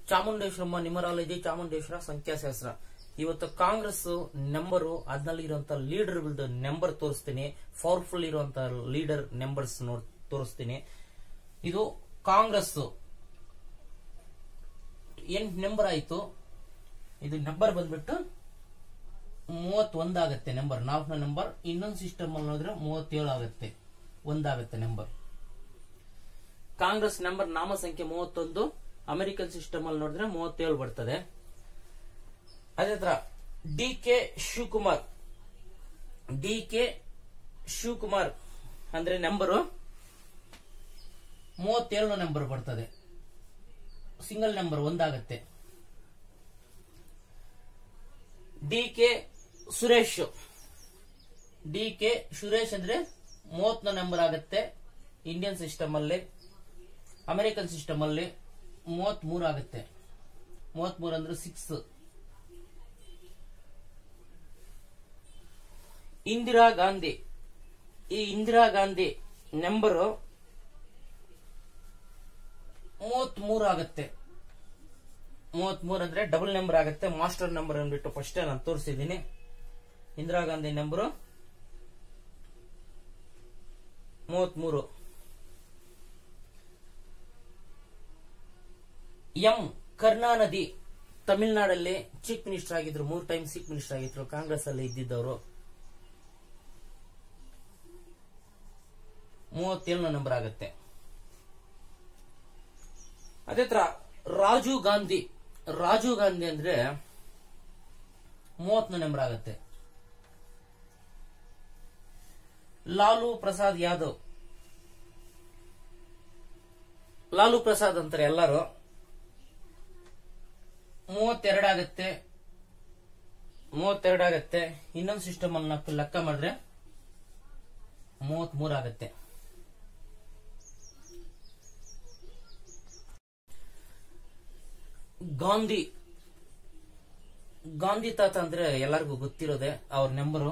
ಚಾಮುಂಡೇಶ್ವರಮ್ಮ ನಿಮರಾಲಜಿ ಚಾಮುಂಡೇಶ್ವರ ಸಂಖ್ಯಾಶಾಸ್ತ್ರ ಇವತ್ತು ಕಾಂಗ್ರೆಸ್ ನಂಬರು ಅದ್ರಲ್ಲಿ ಇರುವಂತ ಲೀಡರ್ ನಂಬರ್ ತೋರಿಸ್ತೀನಿ ಪವರ್ಫುಲ್ ಇರುವಂತ ಲೀಡರ್ ನಂಬರ್ಸ್ ನೋಡ್ ತೋರಿಸ್ತೀನಿ ಇದು ಕಾಂಗ್ರೆಸ್ ಎಂಟ್ ನಂಬರ್ ಆಯ್ತು ಇದು ನಂಬರ್ ಬಂದ್ಬಿಟ್ಟು ಮೂವತ್ತೊಂದಾಗತ್ತೆ ನಂಬರ್ ನಾಲ್ಕನೇ ನಂಬರ್ ಇನ್ನೊಂದು ಸಿಸ್ಟಮ್ ಅಲ್ಲಿ ನೋಡಿದ್ರೆ ಮೂವತ್ತೇಳು ಆಗುತ್ತೆ ಒಂದಾಗತ್ತೆ ನಂಬರ್ ಕಾಂಗ್ರೆಸ್ ನಂಬರ್ ನಾಮ ಸಂಖ್ಯೆ ಮೂವತ್ತೊಂದು ಅಮೆರಿಕನ್ ಸಿಸ್ಟಮ್ ಅಲ್ಲಿ ನೋಡಿದ್ರೆ ಮೂವತ್ತೇಳು ಬರ್ತದೆ ಅದೇ ತರ D K Shivakumar D K Shivakumar ಅಂದ್ರೆ ನಂಬರು ಮೂವತ್ತೇಳು ನಂಬರ್ ಬರ್ತದೆ ಸಿಂಗಲ್ ನಂಬರ್ ಒಂದಾಗತ್ತೆ D K Suresh D K Suresh ಅಂದ್ರೆ ಮೂವತ್ತನೇ ನಂಬರ್ ಆಗುತ್ತೆ ಇಂಡಿಯನ್ ಸಿಸ್ಟಮ್ ಅಲ್ಲಿ ಅಮೆರಿಕನ್ ಸಿಸ್ಟಮ್ ಅಲ್ಲಿ ಮೂವತ್ತ್ ಮೂರು ಆಗುತ್ತೆ ಮೂವತ್ತ್ ಮೂರು ಅಂದ್ರೆ ಸಿಕ್ಸ್ ಇಂದಿರಾ ಗಾಂಧಿ ಈ ಇಂದಿರಾ ಗಾಂಧಿ ನಂಬರು ಮೂವತ್ತ್ ಮೂರು ಆಗುತ್ತೆ ಮೂವತ್ತ್ ಮೂರು ಅಂದ್ರೆ ಡಬಲ್ ನಂಬರ್ ಆಗುತ್ತೆ ಮಾಸ್ಟರ್ ನಂಬರ್ ಅಂದ್ಬಿಟ್ಟು ಫಸ್ಟ್ ನಾನು ತೋರಿಸಿದ್ದೀನಿ ಇಂದಿರಾ ಗಾಂಧಿ ನಂಬರು ಮೂವತ್ತ್ ಮೂರು ಎಂ ಕರುಣಾನಿಧಿ ತಮಿಳುನಾಡಲ್ಲಿ ಚೀಫ್ ಮಿನಿಸ್ಟರ್ ಆಗಿದ್ರು ಮೂರ್ ಟೈಮ್ ಚೀಫ್ ಮಿನಿಸ್ಟರ್ ಆಗಿದ್ರು ಕಾಂಗ್ರೆಸ್ ಅಲ್ಲಿ ಇದ್ದಿದ್ದವರು ಮೂವತ್ತೇಳನೇ ನಂಬರ್ ಆಗುತ್ತೆ ಅದೇ ತರ ರಾಜೀವ್ ಗಾಂಧಿ ರಾಜೀವ್ ಗಾಂಧಿ ಅಂದ್ರೆ ಮೂವತ್ತನೇ ನಂಬರ್ ಆಗುತ್ತೆ ಲಾಲು ಪ್ರಸಾದ್ ಯಾದವ್ ಲಾಲು ಪ್ರಸಾದ್ ಅಂತಾರೆ ಎಲ್ಲರೂ ಮೂವತ್ತೆರಡು ಆಗತ್ತೆ ಮೂವತ್ತೆರಡು ಆಗತ್ತೆ ಇನ್ನೊಂದು ಸಿಸ್ಟಮ್ ಅನ್ನ ಲೆಕ್ಕ ಮಾಡಿದ್ರೆ ಮೂವತ್ತ್ ಮೂರು ಆಗತ್ತೆ ಗಾಂಧಿ ಗಾಂಧಿ ತಾತ ಅಂದ್ರೆ ಎಲ್ಲರಿಗೂ ಗೊತ್ತಿರೋದೆ ಅವ್ರ ನಂಬರು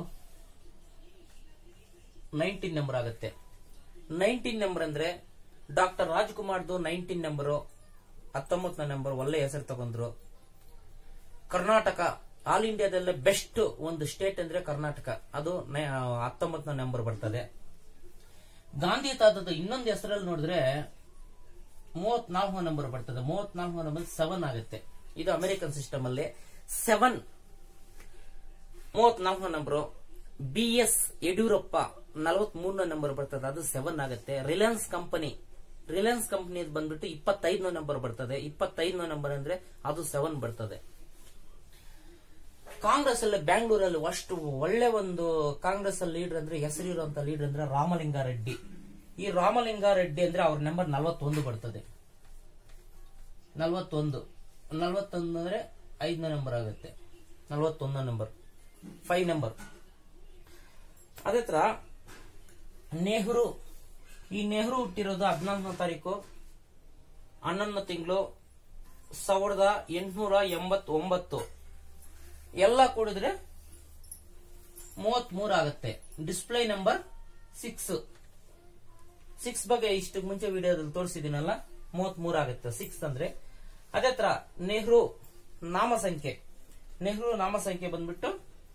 ನೈನ್ಟೀನ್ ನಂಬರ್ ಆಗುತ್ತೆ ನೈನ್ಟೀನ್ ನಂಬರ್ ಅಂದ್ರೆ ಡಾಕ್ಟರ್ ರಾಜ್ಕುಮಾರ್ದು ನೈನ್ಟೀನ್ ನಂಬರು ಹತ್ತೊಂಬತ್ತನೇ ನಂಬರ್ ಒಳ್ಳೆ ಹೆಸರು ತಗೊಂಡ್ರು ಕರ್ನಾಟಕ ಆಲ್ ಇಂಡಿಯಾದಲ್ಲೇ ಬೆಸ್ಟ್ ಒಂದು ಸ್ಟೇಟ್ ಅಂದ್ರೆ ಕರ್ನಾಟಕ ಅದು ನ- ಹತ್ತೊಂಬತ್ತನೇ ನಂಬರ್ ಬರ್ತದೆ ಗಾಂಧಿ ತಾತದ ಇನ್ನೊಂದು ಹೆಸರಲ್ಲಿ ನೋಡಿದ್ರೆ ಮೂವತ್ನಾಲ್ಕನೇ ನಂಬರ್ ಬರ್ತದೆ ಮೂವತ್ನಾಲ್ಕನೇ ನಂಬರ್ ಸೆವೆನ್ ಆಗುತ್ತೆ ಇದು ಅಮೆರಿಕನ್ ಸಿಸ್ಟಮ್ ಅಲ್ಲಿ ಸೆವೆನ್ ಮೂವತ್ನಾಲ್ಕನೇ ನಂಬರ್ ಬಿ ಎಸ್ ಯಡಿಯೂರಪ್ಪ ನಲವತ್ ಮೂರನೇ ನಂಬರ್ ಬರ್ತದೆ ಅದು ಸೆವೆನ್ ಆಗುತ್ತೆ ರಿಲಯನ್ಸ್ ಕಂಪನಿ ರಿಲಯನ್ಸ್ ಕಂಪನಿ ಬಂದ್ಬಿಟ್ಟು ಇಪ್ಪತ್ತೈದನೇ ನಂಬರ್ ಬರ್ತದೆ ಇಪ್ಪತ್ತೈದನೇ ನಂಬರ್ ಅಂದ್ರೆ ಅದು ಸೆವೆನ್ ಬರ್ತದೆ ಕಾಂಗ್ರೆಸ್ ಅಲ್ಲಿ ಬ್ಯಾಂಗ್ಳೂರಲ್ಲಿ ಅಷ್ಟು ಒಳ್ಳೆ ಒಂದು ಕಾಂಗ್ರೆಸ್ ಅಲ್ಲಿ ಲೀಡರ್ ಅಂದ್ರೆ ಹೆಸರಿರುವಂತ ಲೀಡರ್ ಅಂದ್ರೆ ರಾಮಲಿಂಗಾರೆಡ್ಡಿ ಈ ರಾಮಲಿಂಗಾರೆಡ್ಡಿ ಅಂದ್ರೆ ಅವ್ರ ನಂಬರ್ ನಲವತ್ತೊಂದು ಬರ್ತದೆ ನಲವತ್ತೊಂದು ನಲವತ್ತೊಂದು ಅಂದ್ರೆ ಐದನೇ ನಂಬರ್ ಆಗುತ್ತೆ ನಲವತ್ತೊಂದನೇ ನಂಬರ್ ಫೈವ್ ನಂಬರ್ ಅದೇ ತರ ನೆಹರು ಈ ನೆಹರು ಹುಟ್ಟಿರೋದು ಹದಿನಾಲ್ಕನೇ ತಾರೀಕು ಹನ್ನೊಂದನೇ ತಿಂಗಳು ಸಾವಿರದ ಎಂಟುನೂರ ಎಂಬತ್ತೊಂಬತ್ತು ಎಲ್ಲ ಕೂಡಿದ್ರೆ ಮೂವತ್ತ್ ಮೂರು ಆಗುತ್ತೆ ಡಿಸ್ಪ್ಲೇ ನಂಬರ್ ಸಿಕ್ಸ್ ಸಿಕ್ಸ್ ಬಗ್ಗೆ ಇಷ್ಟು ಮುಂಚೆ ವಿಡಿಯೋದಲ್ಲಿ ತೋರಿಸಿದ್ದೀನಲ್ಲ ಮೂವತ್ತ್ ಮೂರು ಆಗುತ್ತೆ ಸಿಕ್ಸ್ ಅಂದ್ರೆ ಅದೇ ತರ ನೆಹರು ನಾಮ ಸಂಖ್ಯೆ ನೆಹರು ನಾಮ ಸಂಖ್ಯೆ ಬಂದ್ಬಿಟ್ಟು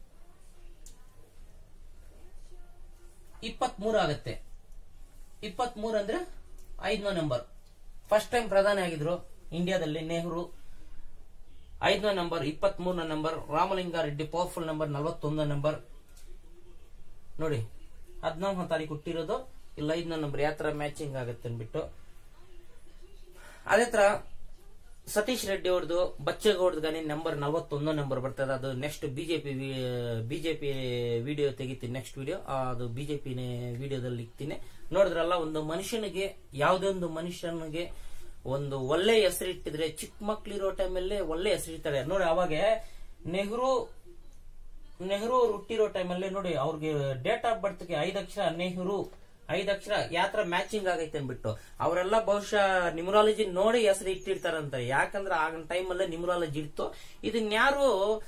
ಇಪ್ಪತ್ತ್ ಮೂರು ಆಗುತ್ತೆ ಇಪ್ಪತ್ತ್ ಮೂರು ಅಂದ್ರೆ ಐದನೇ ನಂಬರ್ ಫಸ್ಟ್ ಟೈಮ್ ಪ್ರಧಾನಿ ಆಗಿದ್ರು ಇಂಡಿಯಾದಲ್ಲಿ ನೆಹರು ಐದನೇ ನಂಬರ್ ಇಪ್ಪತ್ತ್ ಮೂರನೇ ನಂಬರ್ ರಾಮಲಿಂಗಾರೆಡ್ಡಿ ಪವರ್ಫುಲ್ ನಂಬರ್ ನಲವತ್ತೊಂದನೇ ನಂಬರ್ ನೋಡಿ ಹದಿನಾಲ್ಕನೇ ತಾರೀಕು ಹುಟ್ಟಿರೋದು ಇಲ್ಲ ಐದನೇ ನಂಬರ್ ಯಾವ ತರ ಮ್ಯಾಚಿಂಗ್ ಆಗುತ್ತೆ ಅಂದ್ಬಿಟ್ಟು ಅದೇ ತರ ಸತೀಶ್ ರೆಡ್ಡಿ ಅವ್ರದ್ದು ಬಚ್ಚೇಗೌಡದ ಗಾನಿ ನಂಬರ್ ನಲವತ್ತೊಂದು ನಂಬರ್ ಬರ್ತದೆ ಅದು ನೆಕ್ಸ್ಟ್ ಬಿಜೆಪಿ ಬಿಜೆಪಿ ವಿಡಿಯೋ ತೆಗಿತೀನಿ ನೆಕ್ಸ್ಟ್ ವಿಡಿಯೋ ಅದು ಬಿಜೆಪಿ ವಿಡಿಯೋದಲ್ಲಿ ಇಕ್ತೀನಿ ನೋಡಿದ್ರಲ್ಲ ಒಂದು ಮನುಷ್ಯನಿಗೆ ಯಾವುದೇ ಒಂದು ಮನುಷ್ಯನಿಗೆ ಒಂದು ಒಳ್ಳೆ ಹೆಸರಿಟ್ಟಿದ್ರೆ ಚಿಕ್ಕ ಮಕ್ಳಿರೋ ಟೈಮಲ್ಲೇ ಒಳ್ಳೆ ಹೆಸರಿಡ್ತಾರೆ ನೋಡಿ ಅವಾಗ ನೆಹರು ನೆಹರು ಅವ್ರು ಹುಟ್ಟಿರೋ ಟೈಮಲ್ಲಿ ನೋಡಿ ಅವ್ರಿಗೆ ಡೇಟ್ ಆಫ್ ಬರ್ತ್ಗೆ ಐದು ಅಕ್ಷರ ನೆಹರು ಐದು ಅಕ್ಷರ ಯಾತ್ರ ಮ್ಯಾಚಿಂಗ್ ಆಗೈತೆ ಅಂದ್ಬಿಟ್ಟು ಅವರೆಲ್ಲ ಬಹುಶಃ ನ್ಯೂಮರಾಲಜಿ ನೋಡಿ ಹೆಸರು ಇಟ್ಟಿರ್ತಾರಂತಾರೆ ಯಾಕಂದ್ರೆ ಆಗಿನ ಟೈಮಲ್ಲೇ ನ್ಯೂಮರಾಲಜಿ ಇತ್ತು ಇದನ್ಯಾರು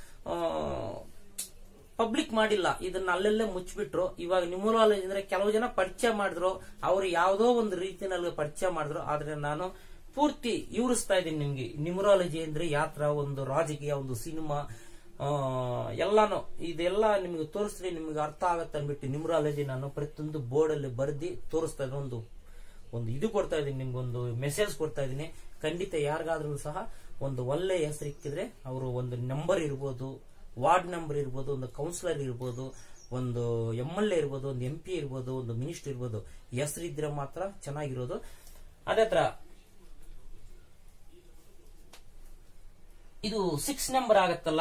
ಪಬ್ಲಿಕ್ ಮಾಡಿಲ್ಲ ಇದನ್ನ ಅಲ್ಲೆಲ್ಲೇ ಮುಚ್ಚಿಬಿಟ್ರು ಇವಾಗ ನ್ಯೂಮರಾಲಜಿ ಅಂದ್ರೆ ಕೆಲವು ಜನ ಪರಿಚಯ ಮಾಡಿದ್ರು ಅವ್ರು ಯಾವ್ದೋ ಒಂದು ರೀತಿನಲ್ಲಿ ಪರಿಚಯ ಮಾಡಿದ್ರು ಆದ್ರೆ ನಾನು ಪೂರ್ತಿ ವಿವರಿಸ್ತಾ ಇದ್ದೀನಿ ನಿಮ್ಗೆ ನ್ಯೂಮರಾಲಜಿ ಅಂದ್ರೆ ಯಾತ್ರ ಒಂದು ರಾಜಕೀಯ ಒಂದು ಸಿನಿಮಾ ಆ, ಎಲ್ಲಾನು ಇದೆಲ್ಲ ನಿಮ್ಗೆ ತೋರಿಸಿದ್ರೆ ನಿಮ್ಗೆ ಅರ್ಥ ಆಗತ್ತೆ ಅಂದ್ಬಿಟ್ಟು ನ್ಯೂಮರಾಲಜಿ ನಾನು ಪ್ರತಿಯೊಂದು ಬೋರ್ಡಲ್ಲಿ ಬರೆದಿ ತೋರಿಸ್ತಾ ಇದ್ದೀನಿ ಒಂದು ಒಂದು ಇದು ಕೊಡ್ತಾ ಇದ್ದೀನಿ ನಿಮ್ಗೊಂದು ಮೆಸೇಜ್ ಕೊಡ್ತಾ ಇದ್ದೀನಿ ಖಂಡಿತ ಯಾರಿಗಾದ್ರೂ ಸಹ ಒಂದು ಒಳ್ಳೆ ಹೆಸರು ಇಕ್ಕಿದ್ರೆ ಅವರು ಒಂದು ನಂಬರ್ ಇರ್ಬೋದು ವಾರ್ಡ್ ನಂಬರ್ ಇರ್ಬೋದು ಒಂದು ಕೌನ್ಸಿಲರ್ ಇರ್ಬೋದು ಒಂದು ಎಂ ಎಲ್ ಎ ಇರ್ಬೋದು ಒಂದು ಎಂ ಪಿ ಇರ್ಬೋದು ಒಂದು ಮಿನಿಸ್ಟರ್ ಇರ್ಬೋದು ಹೆಸರು ಇದ್ರೆ ಮಾತ್ರ ಚೆನ್ನಾಗಿರೋದು ಅದೇ ತರ ಇದು ಸಿಕ್ಸ್ ನಂಬರ್ ಆಗತ್ತಲ್ಲ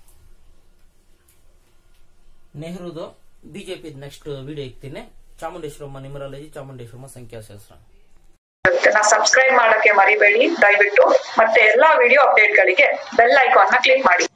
ನೆಹರುದು ಬಿಜೆಪಿ ನೆಕ್ಸ್ಟ್ ವಿಡಿಯೋ ಇಕ್ತೀನಿ ಚಾಮುಂಡೇಶ್ವರಮ್ಮ ನ್ಯೂಮರಾಲಜಿ ಚಾಮುಂಡೇಶ್ವರಮ್ಮ ಸಂಖ್ಯಾಶಾಸ್ತ್ರ ನಾ ಸಬ್ಸ್ಕ್ರೈಬ್ ಮಾಡಕ್ಕೆ ಮರಿಬೇಡಿ ದಯವಿಟ್ಟು ಮತ್ತೆ ಎಲ್ಲಾ ವಿಡಿಯೋ ಅಪ್ಡೇಟ್ಗಳಿಗೆ ಬೆಲ್ ಐಕಾನ್ ನ ಕ್ಲಿಕ್ ಮಾಡಿ